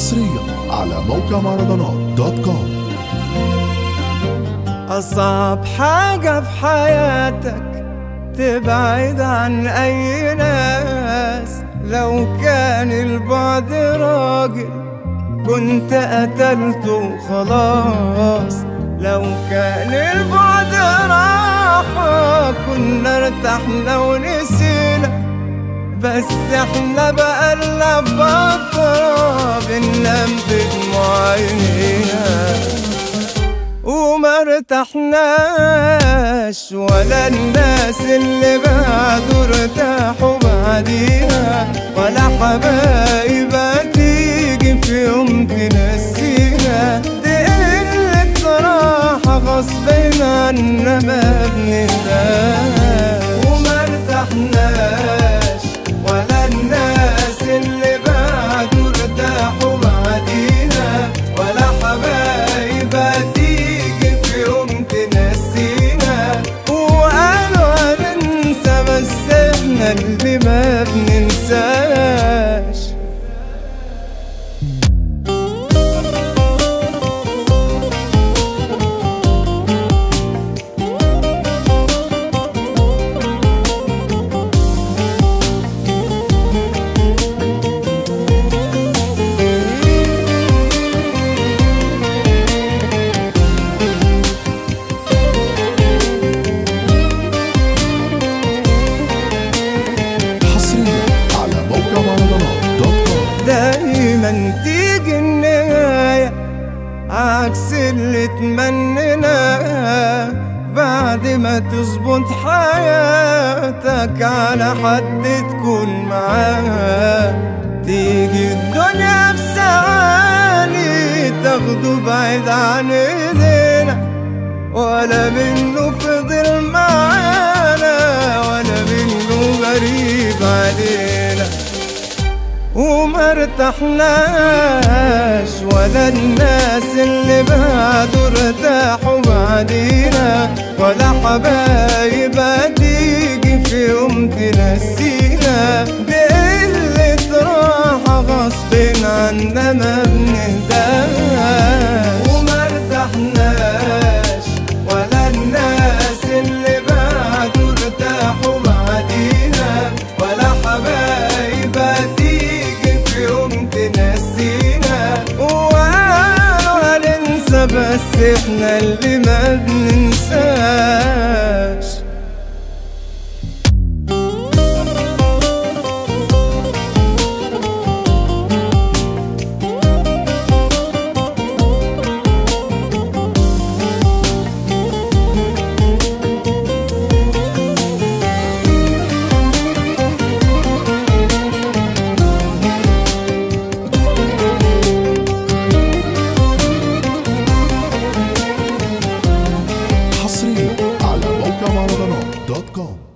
حصريا على موقع مهرجانات دوت كوم أصعب حاجة في حياتك تبعد عن أي ناس لو كان البعد راجل كنت قتلته خلاص لو كان البعد راحة كنا ارتحنا ونسينا بس احنا بقالنا فترة بننام بدموع عينينا وما ارتحناش ولا الناس اللي بعدوا ارتاحوا بعدينا ولا حبايب هتيجي في يوم تنسينا دي قلة راحة غصب عنا ما بنهداش وما ارتحناش ولا الناس اللي بعدوا ارتاحوا بعدينا ولا حبايب هتيجي في يوم تنسينا وقالوا هننسى بس احنا اللي ما بننساش حصريا على موقع مهرجانات دوت كوم دايما تيجي النهاية عكس اللي تمنيناه بعد ما تظبط حياتك على حد تكون معاه تيجي الدنيا بثواني تاخده بعيد عن ايدينا ولا منه فضل معانا ولا منه غريب علينا وما ارتحناش ولا الناس اللي بعدوا ارتاحوا بعدينا ولا حبايب هتيجي في يوم تنسينا دي قلة راحة غصب عنا ما بنهداش وما ارتحناش ولا الناس اللي بعدوا ارتاحوا بعدينا ولا حبايب هتيجي في يوم تنسينا وقالوا هننسى بس احنا اللي ما بننساش حصريا على موقع مهرجانات دوت كوم